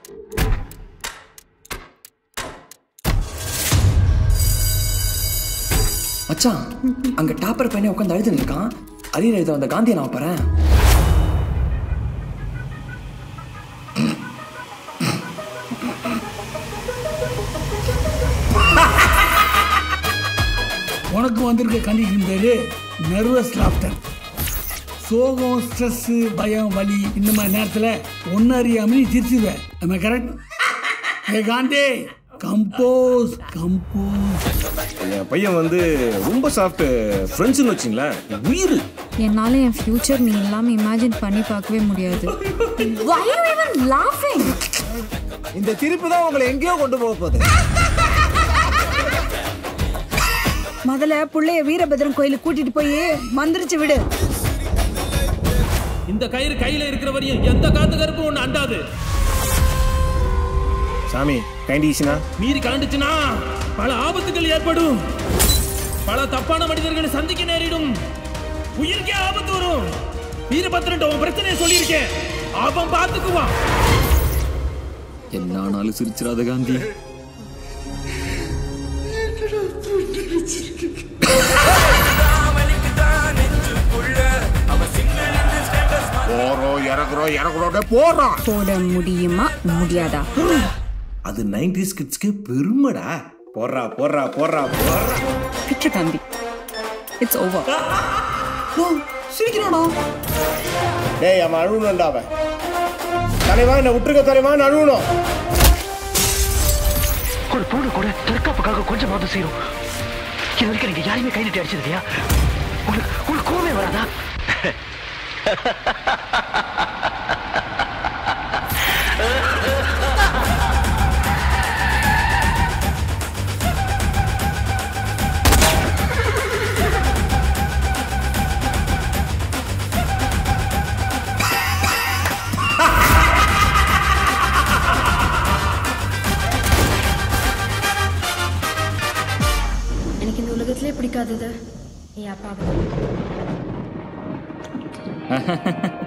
மச்சான் அங்க டாப்பர் பையனே உட்காந்து அழுதுன்னு இருக்கான் அரியர் எழுத வந்த காந்தியை நான் பாறேன் உனக்கு வந்திருக்க கண்டிஷன் பேரு நர்வஸ் லாஃப்டர் சோகம் ஸ்ட்ரெஸ் பயம் வலி இந்த மாதிரி நேரத்தில் ஒன்று அறியாமல் நீ சிரிச்சுடுவேன் நம்ம கரெக்ட் ஏ காந்தி கம்போஸ் கம்போஸ் என் பையன் வந்து ரொம்ப சாஃப்ட் ஃப்ரெண்ட்ஸ்னு வச்சிங்களேன் உயிர் என்னால என் ஃபியூச்சர் நீ இல்லாம இமேஜின் பண்ணி பார்க்கவே முடியாது Why are you even laughing? இந்த திருப்பு தான் உங்களை எங்கேயோ கொண்டு போக போகுது முதல்ல புள்ளைய வீரபத்ரன் கோயிலுக்கு கூட்டிட்டு போய் மந்திரிச்சு விடு இந்த கயிறு கையில இருக்கிற வரையும் எந்த காத்து கருப்பும் ஒண்ணு அண்டாது சாமி கைண்டிஷனா மீறி கலண்டுச்சுன்னா பல ஆபத்துகள் ஏற்படும் பல தப்பான மனிதர்களை சந்திக்க நேரிடும் உயிருக்கே ஆபத்து வரும் வீரபத்ரன் உன் பிரச்சனையை சொல்லியிருக்கேன் அவன் பார்த்துக்குவான் என்ன ஆனாலும் சிரிச்சிடாத காந்தி போறோம் இறங்குறோம் இறங்குறோம் போறான் போட முடியுமா முடியாதா அது நைன்டிஸ் கிட்ஸ்க்கு பெருமைடா போறா போறா போறா போறா விட்டு காந்தி இட்ஸ் ஓவர் சிரிக்கிறானா டேய் அவன் அழுவணும்டா அவன் தலைவா என்ன விட்டுருக்க தலைவா நான் அழுவணும் ஒரு பொண்ணு கூட தற்காப்புக்காக கொஞ்சமாவது செய்யும் இது வரைக்கும் நீங்க யாரையுமே கை நீட்டி அடிச்சது இல்லையா உங்களுக்கு உங்களுக்கு கோவமே வராதா எனக்கு இந்த உலகத்திலே பிடிக்காதது என் அப்பாவை